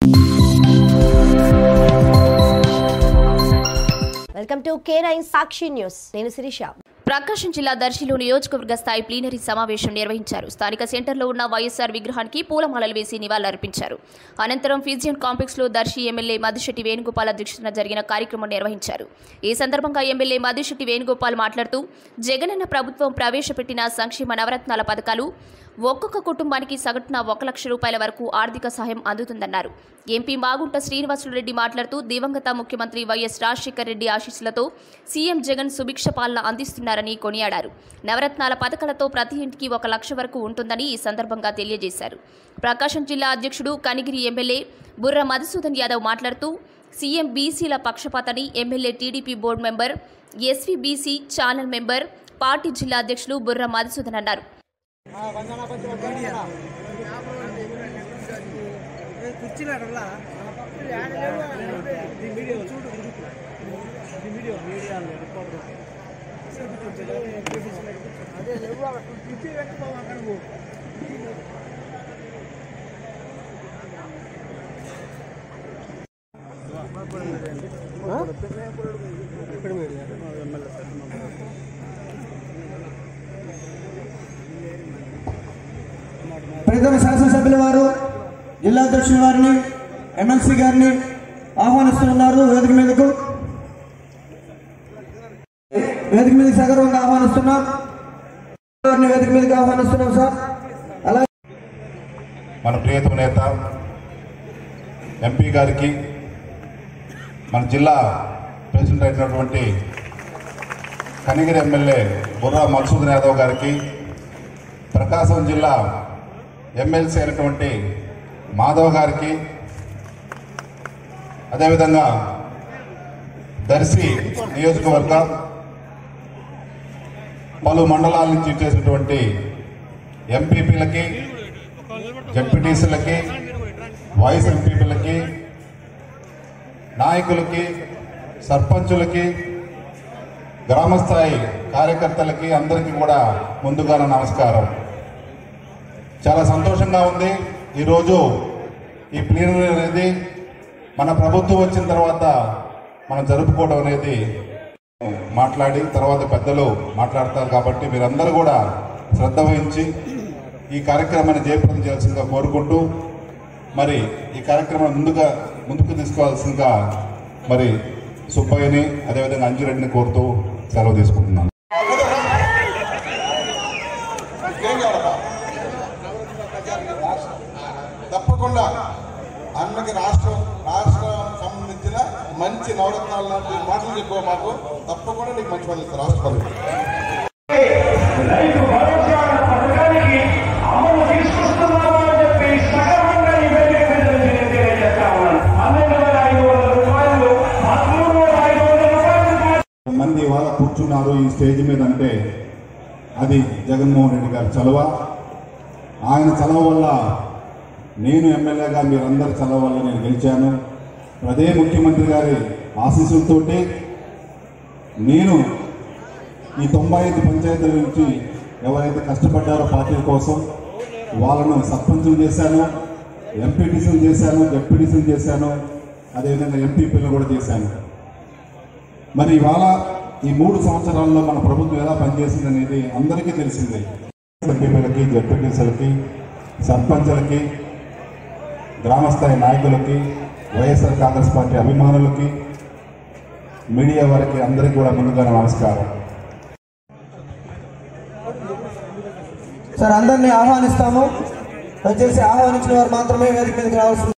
welcome to K nine Sakshi news నేను శిరీష ప్రకాశం జిల్లా దర్శిలో నియోజకవర్గ స్థాయి ప్లీనరీ సమావేశం నిర్వహించారు స్థానిక సెంటర్లో ఉన్న వైఎస్ఆర్ విగ్రహానికి పూలమాలలు వేసి నివాళులర్పించారు అనంతరం ఫిజియన్ కాంప్లెక్స్ లో దర్శి ఎమ్మెల్యే మధుశెట్టి వేణుగోపాల్ అధ్యక్షతన జరిగిన కార్యక్రమం నిర్వహించారు ఈ సందర్భంగా ఎమ్మెల్యే మధుశెట్టి వేణుగోపాల్ మాట్లాడుతూ జగనన్న ప్రభుత్వం ప్రవేశపెట్టిన సంక్షేమ నవరత్నాల పథకాలు ఒక్కొక్క కుటుంబానికి సగటున ఒక లక్ష రూపాయల వరకు ఆర్థిక సహాయం అందుతుందన్నారు ఎంపీ మాగుంట శ్రీనివాసులరెడ్డి మాట్లాడుతూ దివంగత ముఖ్యమంత్రి వైఎస్ రాజశేఖర్ రెడ్డి ఆశీస్సులతో సీఎం జగన్ సుభిక్ష పాలన అందిస్తున్నారని కొనియాడారు నవరత్నాల పథకాలతో ప్రతి ఇంటికి ఒక లక్ష వరకు ఉంటుందని ఈ సందర్భంగా తెలియజేశారు ప్రకాశం జిల్లా అధ్యక్షుడు కనిగిరి ఎమ్మెల్యే బుర్ర మధుసూదన్ యాదవ్ మాట్లాడుతూ సీఎం బీసీల పక్షపాతని MLA TDP board member SVBC channel member party జిల్లా అధ్యక్షులు బుర్ర మధుసూదన్ అన్నారు ప్రీతమ శాసనసభ్యుల వారు జిల్లా అధ్యక్షుల వారిని ఎమ్మెల్సీ గారిని ఆహ్వానిస్తున్నారు వేదిక మీదకు వేదిక మీదకి సగర్వంగా ఆహ్వానిస్తున్నాం వారిని వేదిక మీదకి ఆహ్వానిస్తున్నాం సార్ అలాగే మన ప్రియతమ నేత ఎంపీ గారికి మన జిల్లా ప్రెసిడెంట్ అయినటువంటి కనిగిరి ఎమ్మెల్యే బుర్రా మధుసూదన్ యాదవ్ గారికి ప్రకాశం జిల్లా ఎమ్మెల్సీ అయినటువంటి మాధవ్ గారికి అదేవిధంగా దర్శి నియోజకవర్గ పలు మండలాల నుంచి చేసినటువంటి ఎంపీపీలకి జడ్పీటీసీలకి వైస్ ఎంపీపీలకి నాయకులకి సర్పంచులకి గ్రామస్థాయి కార్యకర్తలకి అందరికీ కూడా ముందుగానే నమస్కారం చాలా సంతోషంగా ఉంది ఈరోజు ఈ ప్లీనరీ అనేది మన ప్రభుత్వం వచ్చిన తర్వాత మనం జరుపుకోవడం అనేది మాట్లాడి తర్వాత పెద్దలు మాట్లాడతారు కాబట్టి మీరందరూ కూడా శ్రద్ధ వహించి ఈ కార్యక్రమాన్ని జయప్రదం చేయాల్సిందిగా కోరుకుంటూ మరి ఈ కార్యక్రమం ముందుగా ముందుకు తీసుకోవాల్సిందిగా మరి సుబ్బయ్యని అదేవిధంగా అంజురెడ్డిని కోరుతూ సెలవు తీసుకుంటున్నాను తప్పకుండా అన్నకి రాష్ట్రం రాష్ట్రం సంబంధించిన మంచి నవరత్నాలు లాంటి మాటలు చెప్పు మాకు తప్పకుండా నీకు మంచి పని ఇస్తారు రాష్ట్రపతి రైతు భరోసా పథకానికి అమలు తీసుకొస్తున్నామని చెప్పి సగర్వంగా ఈ వేదిక మీద నుంచి నేను తెలియజేస్తా ఉన్నాను పన్నెండు వేల ఐదు వందల రూపాయలు పదమూడు వేల ఐదు వందల రూపాయలు మంది వాళ్ళ కూర్చున్నారు ఈ స్టేజ్ మీద అంటే అది జగన్మోహన్ రెడ్డి గారి చలవ ఆయన చలవ వల్ల నేను ఎమ్మెల్యేగా మీరందరి చలవ వల్ల నేను గెలిచాను అదే ముఖ్యమంత్రి గారి ఆశీస్సులతోటి నేను ఈ తొంభై ఐదు పంచాయతీల నుంచి ఎవరైతే కష్టపడ్డారో పార్టీల కోసం వాళ్ళను సర్పంచులు చేశాను ఎంపీటీసీలు చేశాను జడ్పీటీసీలు చేశాను అదేవిధంగా ఎంపీపీలు కూడా చేశాను మరి ఇవాళ ఈ మూడు సంవత్సరాల్లో మన ప్రభుత్వం ఎలా పనిచేసింది అనేది అందరికీ తెలిసిందే ఎంపీపీలకి జడ్పీటీసీలకి సర్పంచులకి గ్రామస్థాయి నాయకులకి వైఎస్ఆర్ కాంగ్రెస్ పార్టీ అభిమానులకి మీడియా వారికి అందరికీ కూడా ముందుగా నమస్కారం సార్ అందరినీ ఆహ్వానిస్తాము దయచేసి ఆహ్వానించిన వారు మాత్రమే వేదిక మీదకి రావాల్సింది